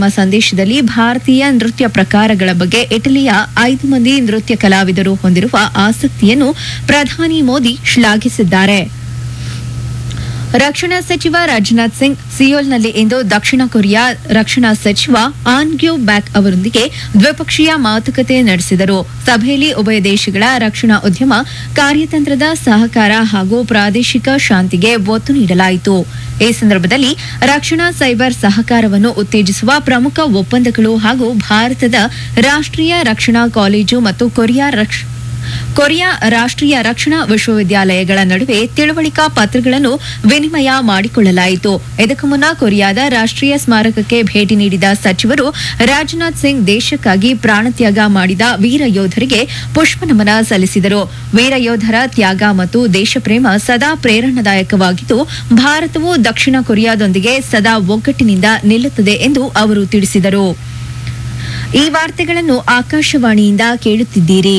ತಮ್ಮ ಸಂದೇಶದಲ್ಲಿ ಭಾರತೀಯ ನೃತ್ಯ ಪ್ರಕಾರಗಳ ಬಗ್ಗೆ ಇಟಲಿಯ ಐದು ಮಂದಿ ನೃತ್ಯ ಕಲಾವಿದರು ಹೊಂದಿರುವ ಆಸಕ್ತಿಯನ್ನು ಪ್ರಧಾನಿ ಮೋದಿ ಶ್ಲಾಘಿಸಿದ್ದಾರೆ ರಕ್ಷಣಾ ಸಚಿವ ರಾಜನಾಥ್ ಸಿಂಗ್ ಸಿಯೋಲ್ನಲ್ಲಿ ಇಂದು ದಕ್ಷಿಣ ಕೊರಿಯಾ ರಕ್ಷಣಾ ಸಚಿವ ಆನ್ ಗ್ಯೂ ಬ್ಯಾಕ್ ಅವರೊಂದಿಗೆ ದ್ವಿಪಕ್ಷೀಯ ಮಾತುಕತೆ ನಡೆಸಿದರು ಸಭೆಯಲ್ಲಿ ಉಭಯ ದೇಶಗಳ ರಕ್ಷಣಾ ಉದ್ಯಮ ಕಾರ್ಯತಂತ್ರದ ಸಹಕಾರ ಹಾಗೂ ಪ್ರಾದೇಶಿಕ ಶಾಂತಿಗೆ ಒತ್ತು ನೀಡಲಾಯಿತು ಈ ಸಂದರ್ಭದಲ್ಲಿ ರಕ್ಷಣಾ ಸೈಬರ್ ಸಹಕಾರವನ್ನು ಉತ್ತೇಜಿಸುವ ಪ್ರಮುಖ ಒಪ್ಪಂದಗಳು ಹಾಗೂ ಭಾರತದ ರಾಷ್ಟ್ರೀಯ ರಕ್ಷಣಾ ಕಾಲೇಜು ಮತ್ತು ಕೊರಿಯಾ ರಕ್ಷ ಕೊರಿಯಾ ರಾಷ್ಟ್ರೀಯ ರಕ್ಷಣಾ ವಿಶ್ವವಿದ್ಯಾಲಯಗಳ ನಡುವೆ ತಿಳುವಳಿಕಾ ಪತ್ರಗಳನ್ನು ವಿನಿಮಯ ಮಾಡಿಕೊಳ್ಳಲಾಯಿತು ಇದಕ್ಕೂ ಮುನ್ನ ಕೊರಿಯಾದ ರಾಷ್ಟ್ರೀಯ ಸ್ಮಾರಕಕ್ಕೆ ಭೇಟಿ ನೀಡಿದ ಸಚಿವರು ರಾಜನಾಥ್ ಸಿಂಗ್ ದೇಶಕ್ಕಾಗಿ ಪ್ರಾಣತ್ಯಾಗ ಮಾಡಿದ ವೀರ ಯೋಧರಿಗೆ ಪುಷ್ಪನಮನ ಸಲ್ಲಿಸಿದರು ವೀರ ಯೋಧರ ತ್ಯಾಗ ಮತ್ತು ದೇಶಪ್ರೇಮ ಸದಾ ಪ್ರೇರಣಾದಾಯಕವಾಗಿದ್ದು ಭಾರತವು ದಕ್ಷಿಣ ಕೊರಿಯಾದೊಂದಿಗೆ ಸದಾ ಒಗ್ಗಟ್ಟಿನಿಂದ ನಿಲ್ಲುತ್ತದೆ ಎಂದು ಅವರು ತಿಳಿಸಿದರು ಈ ವಾರ್ತೆಗಳನ್ನು ಆಕಾಶವಾಣಿಯಿಂದ ಕೇಳುತ್ತಿದ್ದೀರಿ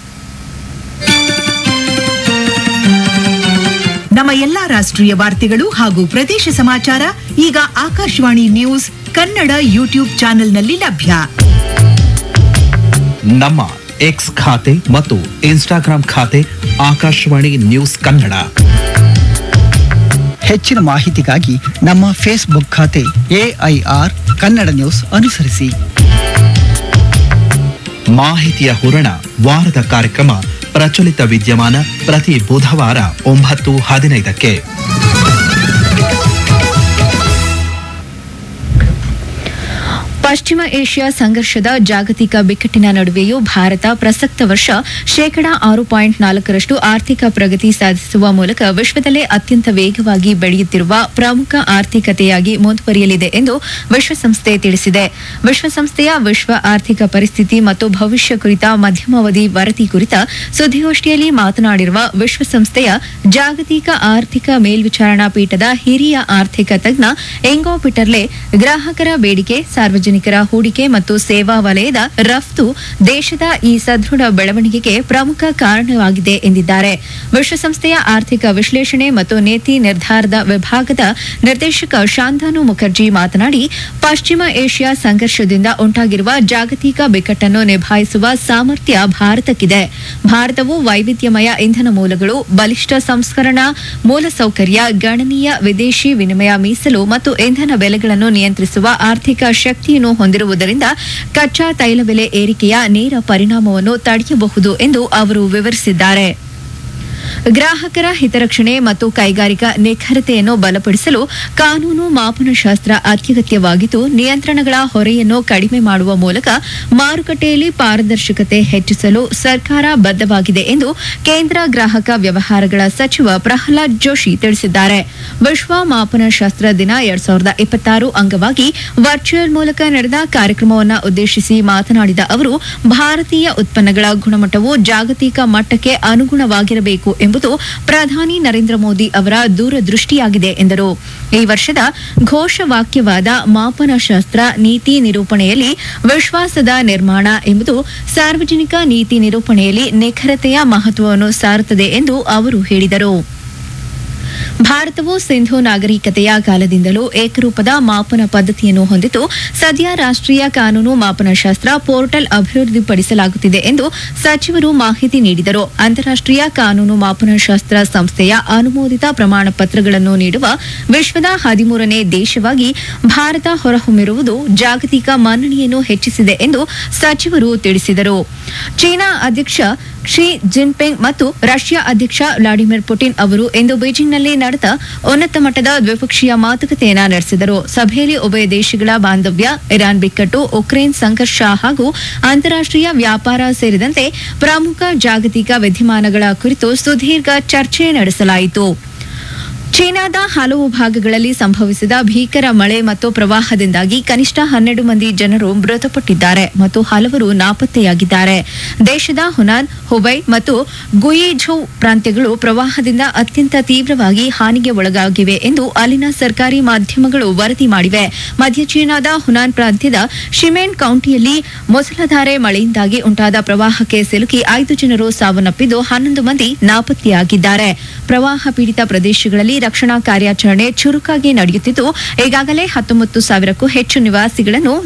ನಮ್ಮ ಎಲ್ಲಾ ರಾಷ್ಟ್ರೀಯ ವಾರ್ತೆಗಳು ಹಾಗೂ ಪ್ರದೇಶ ಸಮಾಚಾರ ಈಗ ಆಕಾಶವಾಣಿ ನ್ಯೂಸ್ ಕನ್ನಡ ಯೂಟ್ಯೂಬ್ ಚಾನೆಲ್ನಲ್ಲಿ ಲಭ್ಯ ನಮ್ಮ ಎಕ್ಸ್ ಖಾತೆ ಮತ್ತು ಇನ್ಸ್ಟಾಗ್ರಾಂ ಖಾತೆ ಆಕಾಶವಾಣಿ ನ್ಯೂಸ್ ಕನ್ನಡ ಹೆಚ್ಚಿನ ಮಾಹಿತಿಗಾಗಿ ನಮ್ಮ ಫೇಸ್ಬುಕ್ ಖಾತೆ ಎಐಆರ್ ಕನ್ನಡ ನ್ಯೂಸ್ ಅನುಸರಿಸಿ ಮಾಹಿತಿಯ ಹೂರಣ ವಾರದ ಕಾರ್ಯಕ್ರಮ ಪ್ರಚಲಿತ ವಿದ್ಯಮಾನ ಪ್ರತಿ ಬುಧವಾರ ಒಂಬತ್ತು ಹದಿನೈದಕ್ಕೆ ಪಶ್ಚಿಮ ಏಷ್ಯಾ ಸಂಘರ್ಷದ ಜಾಗತಿಕ ಬಿಕ್ಕಟ್ಟಿನ ನಡುವೆಯೂ ಭಾರತ ಪ್ರಸಕ್ತ ವರ್ಷ ಶೇಕಡಾ ಆರು ಪಾಯಿಂಟ್ ನಾಲ್ಕರಷ್ಟು ಆರ್ಥಿಕ ಪ್ರಗತಿ ಸಾಧಿಸುವ ಮೂಲಕ ವಿಶ್ವದಲ್ಲೇ ಅತ್ಯಂತ ವೇಗವಾಗಿ ಬೆಳೆಯುತ್ತಿರುವ ಪ್ರಮುಖ ಆರ್ಥಿಕತೆಯಾಗಿ ಮುಂದುವರಿಯಲಿದೆ ಎಂದು ವಿಶ್ವಸಂಸ್ಥೆ ತಿಳಿಸಿದೆ ವಿಶ್ವಸಂಸ್ಥೆಯ ವಿಶ್ವ ಆರ್ಥಿಕ ಪರಿಸ್ಥಿತಿ ಮತ್ತು ಭವಿಷ್ಯ ಕುರಿತ ಮಧ್ಯಮಾವಧಿ ವರದಿ ಕುರಿತ ಸುದ್ದಿಗೋಷ್ಠಿಯಲ್ಲಿ ಮಾತನಾಡಿರುವ ವಿಶ್ವಸಂಸ್ಥೆಯ ಜಾಗತಿಕ ಆರ್ಥಿಕ ಮೇಲ್ವಿಚಾರಣಾ ಪೀಠದ ಹಿರಿಯ ಆರ್ಥಿಕ ತಜ್ಞ ಎಂಗೋ ಪಿಟರ್ಲೆ ಗ್ರಾಹಕರ ಬೇಡಿಕೆ ಸಾರ್ವಜನಿಕರ ಹೂಡಿಕೆ ಮತ್ತು ಸೇವಾ ವಲಯದ ರಫ್ತು ದೇಶದ ಈ ಸದೃಢ ಬೆಳವಣಿಗೆಗೆ ಪ್ರಮುಖ ಕಾರಣವಾಗಿದೆ ಎಂದಿದ್ದಾರೆ ವಿಶ್ವಸಂಸ್ಥೆಯ ಆರ್ಥಿಕ ವಿಶ್ಲೇಷಣೆ ಮತ್ತು ನೀತಿ ನಿರ್ಧಾರದ ವಿಭಾಗದ ನಿರ್ದೇಶಕ ಶಾಂತಾನು ಮುಖರ್ಜಿ ಮಾತನಾಡಿ ಪಶ್ಚಿಮ ಏಷ್ಯಾ ಸಂಘರ್ಷದಿಂದ ಉಂಟಾಗಿರುವ ಜಾಗತಿಕ ಬಿಕ್ಕಟ್ಟನ್ನು ನಿಭಾಯಿಸುವ ಸಾಮರ್ಥ್ಯ ಭಾರತಕ್ಕಿದೆ ಭಾರತವು ವೈವಿಧ್ಯಮಯ ಇಂಧನ ಮೂಲಗಳು ಬಲಿಷ್ಠ ಸಂಸ್ಕರಣಾ ಮೂಲಸೌಕರ್ಯ ಗಣನೀಯ ವಿದೇಶಿ ವಿನಿಮಯ ಮೀಸಲು ಮತ್ತು ಇಂಧನ ಬೆಲೆಗಳನ್ನು ನಿಯಂತ್ರಿಸುವ ಆರ್ಥಿಕ ಶಕ್ತಿಯನ್ನು ಹೊಂದಿರುವುದರಿಂದ ಕಚ್ಚಾ ತೈಲ ಬೆಲೆ ಏರಿಕೆಯ ನೇರ ಪರಿಣಾಮವನ್ನು ತಡೆಯಬಹುದು ಎಂದು ಅವರು ವಿವರಿಸಿದ್ದಾರೆ ಗ್ರಾಹಕರ ಹಿತರಕ್ಷಣೆ ಮತ್ತು ಕೈಗಾರಿಕಾ ನಿಖರತೆಯನ್ನು ಬಲಪಡಿಸಲು ಕಾನೂನು ಮಾಪನಶಾಸ್ತ್ರ ಅತ್ಯಗತ್ಯವಾಗಿದ್ದು ನಿಯಂತ್ರಣಗಳ ಹೊರೆಯನ್ನು ಕಡಿಮೆ ಮಾಡುವ ಮೂಲಕ ಮಾರುಕಟ್ಟೆಯಲ್ಲಿ ಪಾರದರ್ಶಕತೆ ಹೆಚ್ಚಿಸಲು ಸರ್ಕಾರ ಬದ್ಧವಾಗಿದೆ ಎಂದು ಕೇಂದ್ರ ಗ್ರಾಹಕ ವ್ಯವಹಾರಗಳ ಸಚಿವ ಪ್ರಹ್ಲಾದ್ ಜೋಶಿ ತಿಳಿಸಿದ್ದಾರೆ ವಿಶ್ವ ಮಾಪನಶಾಸ್ತ್ರ ದಿನ ಎರಡ್ ಸಾವಿರದ ಇಪ್ಪತ್ತಾರು ಅಂಗವಾಗಿ ವರ್ಚುವಲ್ ಮೂಲಕ ನಡೆದ ಕಾರ್ಯಕ್ರಮವನ್ನು ಉದ್ದೇಶಿಸಿ ಮಾತನಾಡಿದ ಅವರು ಭಾರತೀಯ ಉತ್ಪನ್ನಗಳ ಗುಣಮಟ್ಟವು ಜಾಗತಿಕ ಮಟ್ಟಕ್ಕೆ ಅನುಗುಣವಾಗಿರಬೇಕು ಎಂಬುದು ಪ್ರಧಾನಿ ನರೇಂದ್ರ ಮೋದಿ ಅವರ ದೂರದೃಷ್ಟಿಯಾಗಿದೆ ಎಂದರು ಈ ವರ್ಷದ ಘೋಷವಾಕ್ಯವಾದ ಮಾಪನಶಾಸ್ತ್ರ ನೀತಿ ನಿರೂಪಣೆಯಲ್ಲಿ ವಿಶ್ವಾಸದ ನಿರ್ಮಾಣ ಎಂಬುದು ಸಾರ್ವಜನಿಕ ನೀತಿ ನಿರೂಪಣೆಯಲ್ಲಿ ನಿಖರತೆಯ ಮಹತ್ವವನ್ನು ಸಾರುತ್ತದೆ ಎಂದು ಅವರು ಹೇಳಿದರು ಭಾರತವು ಸಿಂಧು ನಾಗರಿಕತೆಯ ಕಾಲದಿಂದಲೂ ಏಕರೂಪದ ಮಾಪನ ಪದ್ಧತಿಯನ್ನು ಹೊಂದಿದ್ದು ಸದ್ಯ ರಾಷ್ಟ್ರೀಯ ಕಾನೂನು ಮಾಪನಶಾಸ್ತ್ರ ಪೋರ್ಟಲ್ ಅಭಿವೃದ್ಧಿಪಡಿಸಲಾಗುತ್ತಿದೆ ಎಂದು ಸಚಿವರು ಮಾಹಿತಿ ನೀಡಿದರು ಅಂತಾರಾಷ್ಟ್ರೀಯ ಕಾನೂನು ಮಾಪನಶಾಸ್ತ್ರ ಸಂಸ್ಥೆಯ ಅನುಮೋದಿತ ಪ್ರಮಾಣ ಪತ್ರಗಳನ್ನು ನೀಡುವ ವಿಶ್ವದ ಹದಿಮೂರನೇ ದೇಶವಾಗಿ ಭಾರತ ಹೊರಹೊಮ್ಮಿರುವುದು ಜಾಗತಿಕ ಮನ್ನಣೆಯನ್ನು ಹೆಚ್ಚಿಸಿದೆ ಎಂದು ಸಚಿವರು ತಿಳಿಸಿದರು ಚೀನಾ ಅಧ್ಯಕ್ಷ ಶಿ ಜಿನ್ಪಿಂಗ್ ಮತ್ತು ರಷ್ಯಾ ಅಧ್ಯಕ್ಷ ವ್ಲಾಡಿಮಿರ್ ಪುಟಿನ್ ಅವರು ಇಂದು ಬೀಜಿಂಗ್ನಲ್ಲಿ ನಡೆದ ಉನ್ನತ ಮಟ್ಟದ ದ್ವಿಪಕ್ಷೀಯ ಮಾತುಕತೆಯನ್ನ ನಡೆಸಿದರು ಸಭೆಯಲ್ಲಿ ಉಭಯ ದೇಶಗಳ ಬಾಂಧವ್ಯ ಇರಾನ್ ಬಿಕ್ಕಟ್ಟು ಉಕ್ರೇನ್ ಸಂಘರ್ಷ ಹಾಗೂ ಅಂತಾರಾಷ್ಟ್ರೀಯ ವ್ಯಾಪಾರ ಸೇರಿದಂತೆ ಪ್ರಮುಖ ಜಾಗತಿಕ ವಿದ್ಯಮಾನಗಳ ಕುರಿತು ಸುದೀರ್ಘ ಚರ್ಚೆ ನಡೆಸಲಾಯಿತು ಚೀನಾದ ಹಲವು ಭಾಗಗಳಲ್ಲಿ ಸಂಭವಿಸಿದ ಭೀಕರ ಮಳೆ ಮತ್ತು ಪ್ರವಾಹದಿಂದಾಗಿ ಕನಿಷ್ಠ ಹನ್ನೆರಡು ಮಂದಿ ಜನರು ಮೃತಪಟ್ಟಿದ್ದಾರೆ ಮತ್ತು ಹಲವರು ನಾಪತ್ತೆಯಾಗಿದ್ದಾರೆ ದೇಶದ ಹುನಾನ್ ಹುಬೈ ಮತ್ತು ಗುಯಿಝೌ ಪ್ರಾಂತ್ಯಗಳು ಪ್ರವಾಹದಿಂದ ಅತ್ಯಂತ ತೀವ್ರವಾಗಿ ಹಾನಿಗೆ ಒಳಗಾಗಿವೆ ಎಂದು ಅಲ್ಲಿನ ಸರ್ಕಾರಿ ಮಾಧ್ಯಮಗಳು ವರದಿ ಮಾಡಿವೆ ಮಧ್ಯ ಚೀನಾದ ಹುನಾನ್ ಪ್ರಾಂತ್ಯದ ಶಿಮೇನ್ ಕೌಂಟಿಯಲ್ಲಿ ಮುಸಲಧಾರೆ ಮಳೆಯಿಂದಾಗಿ ಉಂಟಾದ ಪ್ರವಾಹಕ್ಕೆ ಸಿಲುಕಿ ಐದು ಜನರು ಸಾವನ್ನಪ್ಪಿದ್ದು ಹನ್ನೊಂದು ಮಂದಿ ನಾಪತ್ತೆಯಾಗಿದ್ದಾರೆ ಪ್ರವಾಹ ಪೀಡಿತ ಪ್ರದೇಶಗಳಲ್ಲಿ ರಕ್ಷಣಾ ಕಾರ್ಯಾಚರಣೆ ಚುರುಕಾಗಿ ನಡೆಯುತ್ತಿದ್ದು ಈಗಾಗಲೇ ಹತ್ತೊಂಬತ್ತು ಸಾವಿರಕ್ಕೂ ಹೆಚ್ಚು ನಿವಾಸಿಗಳನ್ನು